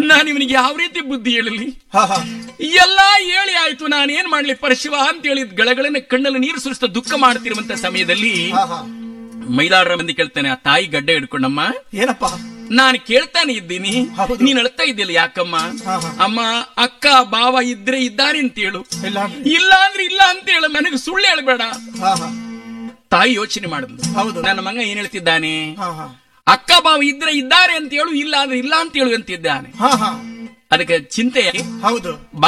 ನಾನು ಇವನಿಗೆ ಯಾವ ರೀತಿ ಬುದ್ಧಿ ಹೇಳಲಿ ಹಾ ಹಾ ಎಲ್ಲಾ ಹೇಳಿ ಆಯ್ತು ನಾನೇನ್ ಮಾಡ್ಲಿ ಪರಶಿವ ಅಂತ ಹೇಳಿದ್ ಗಳಗಳನ್ನ ಕಣ್ಣಲ್ಲಿ ನೀರು ಸುರಿಸ್ತಾ ದುಃಖ ಮಾಡ್ತಿರುವಂತ ಸಮಯದಲ್ಲಿ ಹಾ ಹಾ ಮೈಲಾರ ಮಂದಿ ಕೇಳ್ತಾನೆ ಆ ತಾಯಿ ಗಡ್ಡೆ ಹಿಡ್ಕೊಂಡಮ್ಮ ಏನಪ್ಪ ನಾನು ಕೇಳ್ತಾನೆ ಇದ್ದೀನಿ ಹೌದು. ನೀನ್ ಅಳ್ತಾ ಇದ್ದಿಲ್ಲ ಯಾಕಮ್ಮ ಹಾ, ಹಾ. ಅಮ್ಮ ಅಕ್ಕ ಬಾವ ಇದ್ರೆ ಇದ್ದಾರೆ ಅಂತ ಹೇಳು ಇಲ್ಲ ಅಂದ್ರೆ ಇಲ್ಲ ಅಂದ್ರೆ ಇಲ್ಲ ಅಂತ ಹೇಳು ನನಗೆ ಸುಳ್ಳು ಹೇಳ್ಬೇಡ ಹಾ ಹಾ ತಾಯಿ ಯೋಚನೆ ಮಾಡಿದ್ಲು ಹೌದು ನನ್ನ ಮಗ ಏನ್ ಹೇಳ್ತಿದ್ದಾನೆ ಹಾ ಹಾ ಅಕ್ಕ ಬಾವ ಇದ್ರೆ ಇದ್ದಾರೆ ಅಂತ ಹೇಳು ಇಲ್ಲ ಅಂದ್ರೆ ಇಲ್ಲ ಅಂತ ಹೇಳು ಅಂತಿದ್ದಾನೆ ಹಾ ಹಾ ಅದಕ್ಕೆ ಚಿಂತೆ ಯಾಕೆ? ಹೌದು